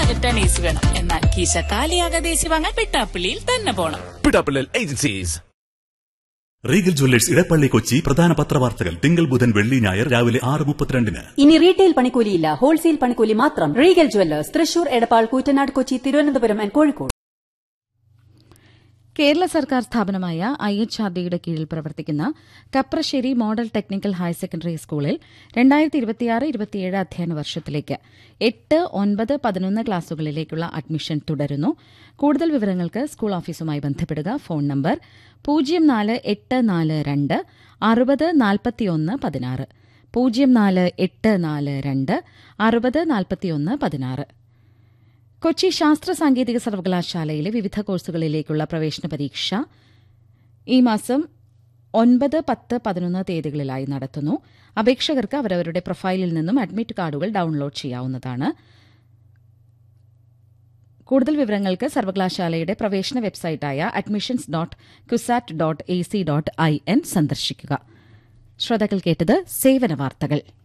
return is വേണം എന്നാൽ കീശ കാലിയാകാതെ AC വാങ്ങാൻ വെട്ടാപ്പള്ളിയിൽ തന്നെ പോണം പിടാപ്പിള്ളൽ agencies Regal Jewellers Edappally Kochi പ്രധാന പത്രവാർത്തകൾ തിങ്കൾ ബുധൻ വെള്ളി ഞായർ രാവിലെ ആറ് മുപ്പത്തിരണ്ടിന് ഇനി റീറ്റെയിൽ പണിക്കൂലിയില്ല ഹോൾസെയിൽ പണിക്കൂലി മാത്രം Regal Jewellers Thrissur Edappal Koottanad Kochi Thiruvananthapuram and Kozhikode Kerala സർക്കാർ സ്ഥാപനമായ ഐ എച്ച് ആർ ഡിയുടെ കീഴിൽ പ്രവർത്തിക്കുന്ന Kaprassery model technical higher secondary സ്കൂളിൽ രണ്ടായിരത്തി ഇരുപത്തിയാറ് ഇരുപത്തിയേഴ് അധ്യയന വർഷത്തിലേക്ക് എട്ട് ഒൻപത് പതിനൊന്ന് ക്ലാസുകളിലേക്കുള്ള അഡ്മിഷൻ തുടരുന്നു കൂടുതൽ വിവരങ്ങൾക്ക് സ്കൂൾ ഓഫീസുമായി ബന്ധപ്പെടുക ഫോൺ നമ്പർ പൂജ്യം നാല് എട്ട് നാല് രണ്ട് അറുപത് നാൽപ്പത്തിയൊന്ന് പതിനാറ് പൂജ്യം നാല് എട്ട് നാല് രണ്ട് അറുപത് നാൽപ്പത്തിയൊന്ന് പതിനാറ് കൊച്ചി ശാസ്ത്ര സാങ്കേതിക സർവകലാശാലയിലെ വിവിധ കോഴ്സുകളിലേക്കുള്ള പ്രവേശന പരീക്ഷ ഈ മാസം ഒൻപത് പത്ത് പതിനൊന്ന് തീയതികളിലായി നടത്തുന്നു അപേക്ഷകർക്ക് അവരവരുടെ പ്രൊഫൈലിൽ നിന്നും അഡ്മിറ്റ് കാർഡുകൾ ഡൌൺലോഡ് ചെയ്യാവുന്നതാണ് കൂടുതൽ വിവരങ്ങൾക്ക് സർവകലാശാലയുടെ പ്രവേശന വെബ്സൈറ്റായ admissions dot CUSAT dot A C dot I N സന്ദർശിക്കുക ശ്രോതാക്കൾ കേട്ടത് സേവന വാർത്തകൾ